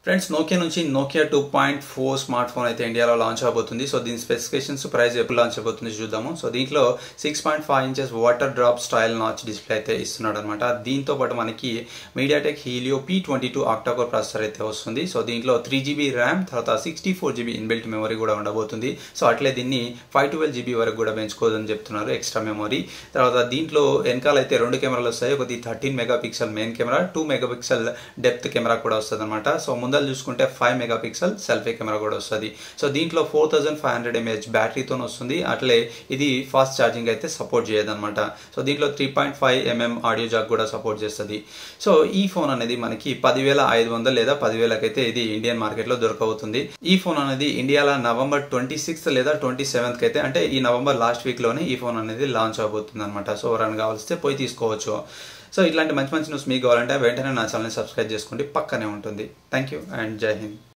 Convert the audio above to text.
friends Nokia నుంచి Nokia two point four smartphone అయితే ఇండియాలో లాంచ్ అవబోతుంది సో దీని స్పెసిఫికేషన్స్ ప్రైస్ ఎప్పుడు లాంచ్ అవబోతుంది చూద్దాము సో దీంట్లో six point five inches water drop style notch display అయితే ఇస్తున్నాడు అనమాట దీంతో పాటు మనకి MediaTek Helio P twenty two octa core processor అయితే వస్తుంది సో దీంట్లో త్రీ జీబీ ర్యామ్ తర్వాత sixty four GB inbuilt memory కూడా ఉండబోతుంది సో అట్లే దీన్ని ఫైవ్ ట్వెల్వ్ జీబీ వరకు కూడా పెంచుకోదని చెప్తున్నారు ఎక్స్ట్రా మెమరీ తర్వాత దీంట్లో వెనకాల అయితే రెండు కెమెరాలు వస్తాయి ఒకటి thirteen megapixel main camera two megapixel depth camera కూడా వస్తుంది అనమాట సో ముందర చూసుకుంటే five megapixel selfie camera కూడా వస్తుంది సో దీంట్లో four thousand five hundred mAh బ్యాటరీతో వస్తుంది అట్లే ఇది ఫాస్ట్ ఛార్జింగ్ అయితే సపోర్ట్ చేయదన్నమాట సో దీంట్లో three point five mm audio jack కూడా సపోర్ట్ చేస్తుంది సో ఈ ఫోన్ అనేది మనకి పదివేల ఐదు వందలు లేదా పదివేలకైతే ఇది ఇండియన్ మార్కెట్లో దొరకవుతుంది ఈ ఫోన్ అనేది ఇండియాలో నవంబర్ ట్వంటీ సిక్స్త్ లేదా ట్వంటీ సెవెంత్ అయితే అంటే ఈ నవంబర్ లాస్ట్ వీక్లోనే ఈ ఫోన్ అనేది లాంచ్ అవబోతుంది అనమాట సో రన్ కావాల్స్తే పోయి తీసుకోవచ్చు సో ఇట్లాంటి మంచి మంచి న్యూస్ మీకు కావాలంటే వెంటనే నా ఛానల్ని సబ్స్క్రైబ్ చేసుకోండి పక్కనే ఉంటుంది థ్యాంక్ యూ అండ్ జై హింద్